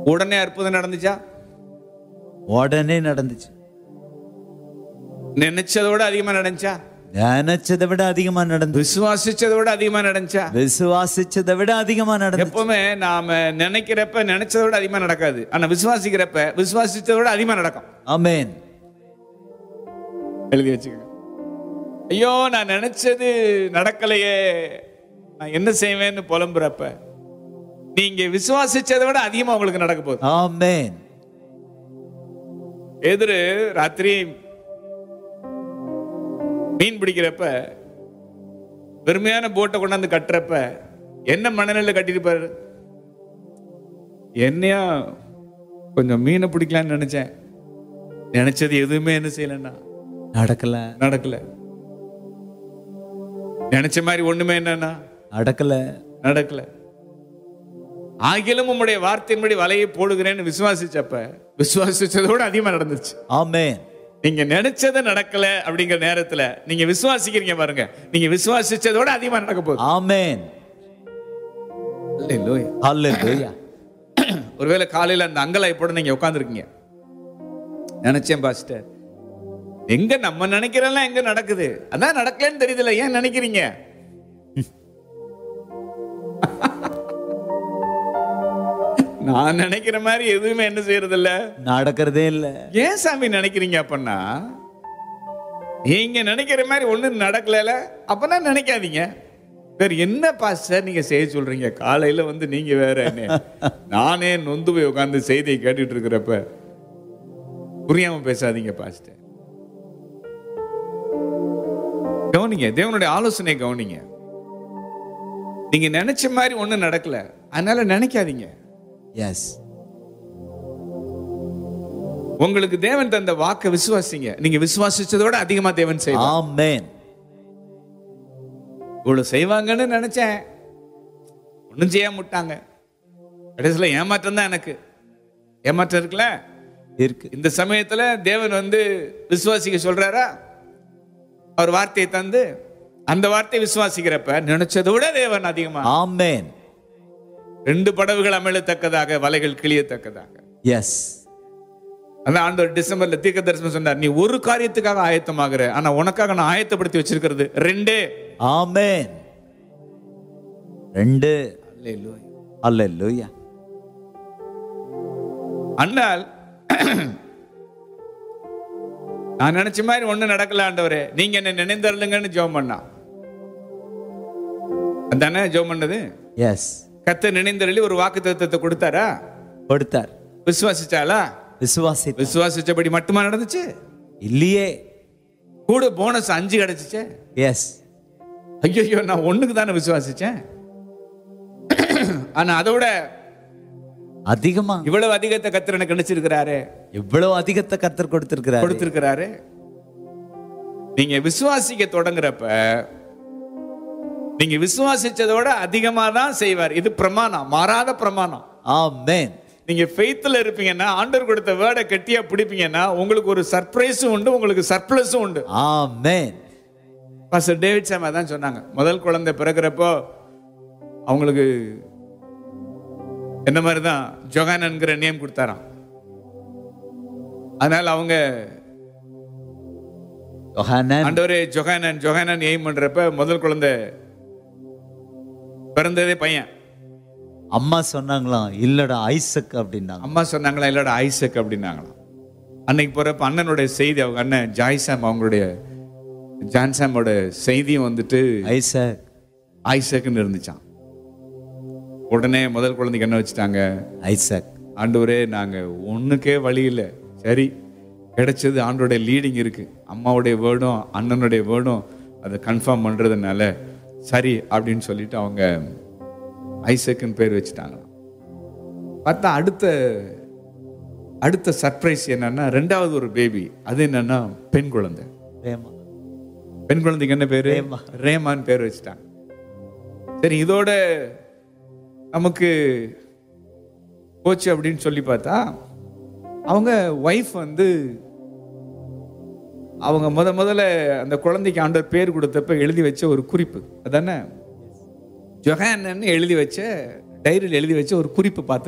உடனே அற்புதம் நடந்துச்சா உடனே நடந்துச்சு நினைச்சதை விட அதிகமா நடந்துச்சா நினைச்சதை விட அதிகமா நடந்து விசுவாசிச்சதை விட அதிகமா நடந்துச்சா விசுவாசிச்சதை விட அதிகமா நடந்து எப்பவுமே நாம நினைக்கிறப்ப நினைச்சதை விட அதிகமா நடக்காது ஆனா விசுவாசிக்கிறப்ப விசுவாசிச்சதை விட அதிகமா நடக்கும் ஆமென் எழுதி வச்சுக்கோங்க ஐயோ நான் நினைச்சது நடக்கலையே நான் என்ன செய்வேன்னு புலம்புறப்ப நீங்க விசுவாசிச்சதை விட அதிகமா உங்களுக்கு நடக்க போகுது ஆமென் எதிரு ராத்திரி மீன் பிடிக்கிறப்ப வெறுமையான போட்டை கொண்டாந்து கட்டுறப்ப என்ன மணலில் கட்டிருப்பாரு என்னையா கொஞ்சம் மீனை பிடிக்கலான்னு நினைச்சேன் நினைச்சது எதுவுமே என்ன செய்யலன்னா நடக்கல நடக்கல நினைச்ச மாதிரி ஒண்ணுமே என்னன்னா நடக்கல நடக்கல ஆகிலும் உம்முடைய வார்த்தையின்படி வலையை போடுகிறேன்னு விசுவாசிச்சப்ப விசுவாசிச்சதோட அதிகமா நடந்துச்சு ஆமென் நீங்க நினைச்சது நடக்கல அப்படிங்கிற நேரத்துல நீங்க விசுவாசிக்கிறீங்க பாருங்க நீங்க விசுவாசிச்சதோட அதிகமா நடக்க போகுது ஆமென் அல்லேலூயா. ஹalleluya ஒருவேளை காலையில அந்த அங்கலாய்ப்போட நீங்க உட்காந்துருக்கீங்க நினைச்சேன் பாஸ்டர் எங்க நம்ம நினைக்கிறதெல்லாம் எங்க நடக்குது அதான் நடக்கலன்னு தெரியுதுல ஏன் நினைக்கிறீங்க நான் நினைக்கிற மாதிரி எதுவுமே என்ன செய்யறது இல்ல நடக்கிறதே இல்ல ஏன் சாமி நினைக்கிறீங்க அப்பன்னா நீங்க நினைக்கிற மாதிரி ஒண்ணும் நடக்கல அப்பனா நினைக்காதீங்க வேற என்ன பாஸ்டர் நீங்க செய்ய சொல்றீங்க காலையில வந்து நீங்க வேற என்ன நானே நொந்து போய் உட்கார்ந்து செய்தியை கேட்டுட்டு இருக்கிறப்ப புரியாம பேசாதீங்க பாஸ்டர் கவனிங்க தேவனுடைய ஆலோசனை கவனிங்க நீங்க நினைச்ச மாதிரி ஒண்ணும் நடக்கல அதனால நினைக்காதீங்க எஸ் உங்களுக்கு தேவன் தந்த வாக்க விசுவாசிங்க நீங்க விசுவாசிச்சதோட அதிகமா தேவன் செய்வார் ஆமென் இவ்வளவு செய்வாங்கன்னு நினைச்சேன் ஒண்ணும் செய்ய முட்டாங்க கடைசியில் ஏமாற்றம் தான் எனக்கு ஏமாற்றம் இருக்குல்ல இருக்கு இந்த சமயத்துல தேவன் வந்து விசுவாசிக்க சொல்றாரா அவர் வார்த்தையை தந்து அந்த வார்த்தையை விசுவாசிக்கிறப்ப நினைச்சதை விட தேவன் அதிகமா ஆமென் ரெண்டு படகுகள் அமிழத்தக்கதாக வலைகள் கிளியத்தக்கதாக எஸ் அதான் ஆண்டவர் டிசம்பர்ல தீர்க்க தரிசனம் சொன்னார் நீ ஒரு காரியத்துக்காக ஆயத்தமாகிற ஆனா உனக்காக நான் ஆயத்தப்படுத்தி வச்சிருக்கிறது ரெண்டே ஆமென் ரெண்டு ஹalleluya அண்ணால் நான் நினைச்ச மாதிரி ஒண்ணு நடக்கல ஆண்டவரே நீங்க என்ன நினைந்தருளுங்கன்னு ஜெபம் பண்ணா அதானே ஜெபம் பண்ணது எஸ் கத்த நினைந்தருளி ஒரு வாக்கு தத்துவத்தை கொடுத்தாரா கொடுத்தார் விசுவாசிச்சாளா விசுவாசி விசுவாசிச்சபடி மட்டுமா நடந்துச்சு இல்லையே கூட போனஸ் அஞ்சு கிடைச்சிச்சே எஸ் ஐயோ நான் ஒண்ணுக்கு தானே விசுவாசிச்சேன் ஆனா அதோட அதிகமா இவ்வளவு அதிகத்தை கத்திர எனக்கு நினைச்சிருக்கிறாரு எவ்வளவு அதிகத்தை கர்த்தர் கொடுத்திருக்கிறார் கொடுத்திருக்கிறாரு நீங்க விசுவாசிக்க தொடங்குறப்ப நீங்க விசுவாசிச்சதோட அதிகமா தான் செய்வார் இது பிரமாணம் மாறாத பிரமாணம் ஆமென் நீங்க ஃபெய்த்ல இருப்பீங்கன்னா ஆண்டவர் கொடுத்த வேர்டை கெட்டியா பிடிப்பீங்கன்னா உங்களுக்கு ஒரு சர்ப்ரைஸும் உண்டு உங்களுக்கு சர்ப்ளஸும் உண்டு ஆமென் பாஸ்டர் டேவிட் சாம் அதான் சொன்னாங்க முதல் குழந்தை பிறக்கிறப்போ அவங்களுக்கு என்ன மாதிரி தான் ஜொகானன்கிற நேம் கொடுத்தாராம் அதனால அவங்க யோሐனான் ஆண்டவரே ஜொகானன் ஜொகானன் எய்ம் பண்றப்ப முதல் குழந்தை பிறந்ததே பையன் அம்மா சொன்னாங்களாம் இல்லடா ஐசக் அப்படின்னாங்க அம்மா சொன்னாங்களா இல்லடா ஐசக் அப்படின்னாங்களாம் அன்னைக்கு போறப்ப அண்ணனுடைய செய்தி அவங்க அண்ணன் ஜாய்சாம் அவங்களுடைய ஜான்சாமோட செய்தியும் வந்துட்டு ஐசக் ஐசக்னு இருந்துச்சான் உடனே முதல் குழந்தைக்கு என்ன வச்சுட்டாங்க ஐசக் ஆண்டவரே நாங்க ஒண்ணுக்கே வழி இல்லை சரி கிடைச்சது ஆண்டோடைய லீடிங் இருக்கு அம்மாவுடைய வேர்டும் அண்ணனுடைய வேர்டும் அதை கன்ஃபார்ம் பண்றதுனால சரி அப்படின்னு சொல்லிட்டு அவங்க ஐசக்குன்னு பேர் வச்சுட்டாங்களாம் பார்த்தா அடுத்த அடுத்த சர்ப்ரைஸ் என்னன்னா ரெண்டாவது ஒரு பேபி அது என்னன்னா பெண் குழந்தை பிரேமா பெண் குழந்தைக்கு என்ன பேரு ரேமா. ரேமான் பேர் வச்சுட்டாங்க சரி இதோட நமக்கு போச்சு அப்படின்னு சொல்லி பார்த்தா அவங்க ஒய்ஃப் வந்து அவங்க முத முதல்ல அந்த குழந்தைக்கு ஆண்டவர் பேர் கொடுத்தப்ப எழுதி வச்ச ஒரு குறிப்பு அதானே ஜொஹானன்னு எழுதி வச்ச டைரியில் எழுதி வச்ச ஒரு குறிப்பு பார்த்து